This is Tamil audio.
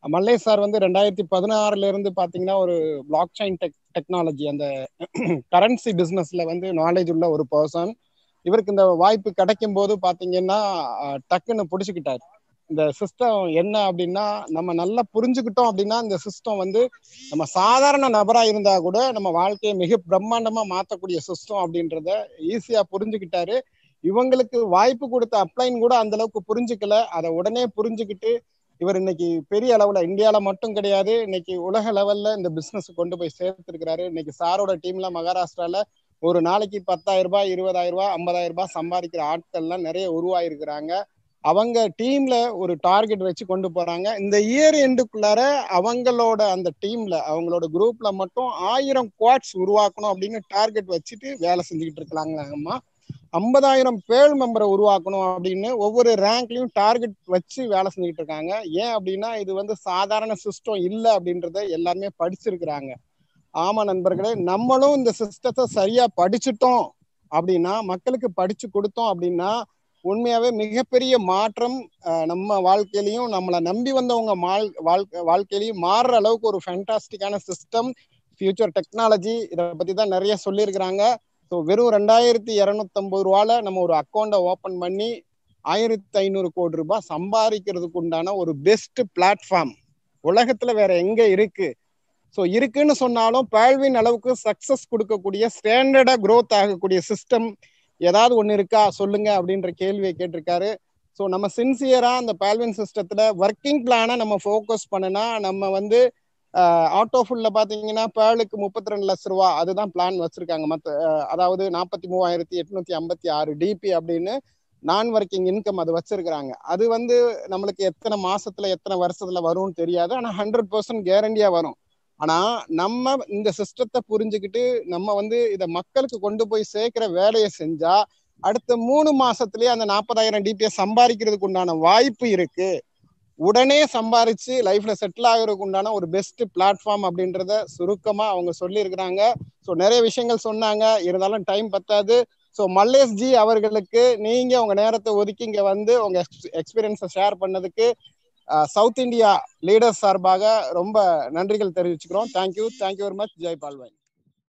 மல்லேஷ் சார் வந்து ரெண்டாயிரத்தி பதினாறுல இருந்து பாத்தீங்கன்னா ஒரு பிளாக் செயின் டெக் டெக்னாலஜி அந்த கரன்சி பிசினஸ்ல வந்து நாலேஜ் உள்ள ஒரு பர்சன் இவருக்கு இந்த வாய்ப்பு கிடைக்கும் போது பாத்தீங்கன்னா அஹ், டக்குன்னு புடிச்சுக்கிட்டாரு இந்த சிஸ்டம் என்ன அப்படின்னா நம்ம நல்லா புரிஞ்சுக்கிட்டோம் அப்படின்னா இந்த சிஸ்டம் வந்து நம்ம சாதாரண நபரா இருந்தா கூட நம்ம வாழ்க்கையை மிக பிரம்மாண்டமா மாத்தக்கூடிய சிஸ்டம் அப்படின்றத ஈஸியா புரிஞ்சுக்கிட்டாரு இவங்களுக்கு வாய்ப்பு கொடுத்த அப்ளைன் கூட அந்த அளவுக்கு புரிஞ்சுக்கல அதை உடனே புரிஞ்சுக்கிட்டு இவர் இன்னைக்கு பெரிய அளவுல இந்தியால மட்டும் கிடையாது இன்னைக்கு உலக லெவல்ல இந்த பிசினஸ் கொண்டு போய் சேர்த்திருக்கிறாரு இன்னைக்கு சாரோட டீம்ல மகாராஷ்டிரால ஒரு நாளைக்கு பத்தாயிரம் ரூபாய் இருபதாயிரம் ரூபாய் ஐம்பதாயிரம் ரூபாய் சம்பாதிக்கிற ஆட்கள்லாம் நிறைய உருவாயிருக்கிறாங்க அவங்க டீம்ல ஒரு டார்கெட் வச்சு கொண்டு போறாங்க இந்த இயர் எண்டுக்குள்ளார அவங்களோட அந்த டீம்ல அவங்களோட குரூப்ல மட்டும் ஆயிரம் குவாட்ஸ் உருவாக்கணும் அப்படின்னு டார்கெட் வச்சுட்டு வேலை செஞ்சுக்கிட்டு இருக்கலாங்களாங்கம்மா ஐம்பதாயிரம் பேல் மெம்பரை உருவாக்கணும் அப்படின்னு ஒவ்வொரு ரேங்க்லயும் டார்கெட் வச்சு வேலை செஞ்சுக்கிட்டு இருக்காங்க ஏன் அப்படின்னா இது வந்து சாதாரண சிஸ்டம் இல்லை அப்படின்றத எல்லாருமே படிச்சிருக்கிறாங்க ஆமா நண்பர்களே நம்மளும் இந்த சிஸ்டத்தை சரியா படிச்சுட்டோம் அப்படின்னா மக்களுக்கு படிச்சு கொடுத்தோம் அப்படின்னா உண்மையாவே மிகப்பெரிய மாற்றம் அஹ், நம்ம வாழ்க்கையிலையும் நம்மளை நம்பி வந்தவங்க மால் வாழ்க்கை வாழ்க்கையிலையும் மாறுற அளவுக்கு ஒரு ஃபேண்டாஸ்டிக்கான சிஸ்டம் ஃபியூச்சர் டெக்னாலஜி இதை பத்தி தான் நிறைய சொல்லியிருக்கிறாங்க ஸோ வெறும் ரெண்டாயிரத்தி இரநூத்தம்பது ரூபால நம்ம ஒரு அக்கௌண்ட்டை ஓப்பன் பண்ணி ஆயிரத்தி ஐநூறு கோடி ரூபாய் சம்பாதிக்கிறதுக்கு உண்டான ஒரு பெஸ்ட் பிளாட்ஃபார்ம் உலகத்துல வேற எங்க இருக்கு ஸோ இருக்குன்னு சொன்னாலும் பேல்வின் அளவுக்கு சக்சஸ் கொடுக்கக்கூடிய ஸ்டாண்டர்டா growth ஆகக்கூடிய சிஸ்டம் ஏதாவது ஒன்று இருக்கா சொல்லுங்க அப்படின்ற கேள்வியை கேட்டிருக்காரு ஸோ நம்ம சின்சியரா அந்த பேல்வின் சிஸ்டத்துல ஒர்க்கிங் பிளானை நம்ம ஃபோக்கஸ் பண்ணுனா நம்ம வந்து ஆட்டோ ஃபுல்ல பாத்தீங்கன்னா பேர்லுக்கு முப்பத்தி ரெண்டு லட்ச ரூபா அதுதான் பிளான் வச்சிருக்காங்க மற்ற அதாவது நாற்பத்தி மூவாயிரத்தி எட்நூத்தி ஐம்பத்தி ஆறு டிபி அப்படின்னு நான் ஒர்க்கிங் இன்கம் அது வச்சிருக்கிறாங்க அது வந்து நம்மளுக்கு எத்தனை மாசத்துல எத்தனை வருஷத்துல வரும்னு தெரியாது ஆனா ஹண்ட்ரட் பர்சன்ட் கேரண்டியா வரும் ஆனா நம்ம இந்த சிஸ்டத்தை புரிஞ்சுக்கிட்டு நம்ம வந்து இதை மக்களுக்கு கொண்டு போய் சேர்க்கிற வேலையை செஞ்சா அடுத்த மூணு மாசத்துலயே அந்த நாற்பதாயிரம் டிபியை சம்பாதிக்கிறதுக்கு உண்டான வாய்ப்பு இருக்கு உடனே சம்பாரிச்சு லைஃப்ல செட்டில் ஆகிறதுக்கு உண்டான ஒரு பெஸ்ட் பிளாட்ஃபார்ம் அப்படின்றத சுருக்கமா அவங்க சொல்லியிருக்கிறாங்க ஸோ நிறைய விஷயங்கள் சொன்னாங்க இருந்தாலும் டைம் பத்தாது ஸோ மல்லேஷ் ஜி அவர்களுக்கு நீங்க உங்க நேரத்தை ஒதுக்கி இங்க வந்து உங்க எக்ஸ்பீரியன்ஸை ஷேர் பண்ணதுக்கு சவுத் இந்தியா லீடர்ஸ் சார்பாக ரொம்ப நன்றிகள் தெரிவிச்சுக்கிறோம் thank you thank you very much Jai பால்வாய்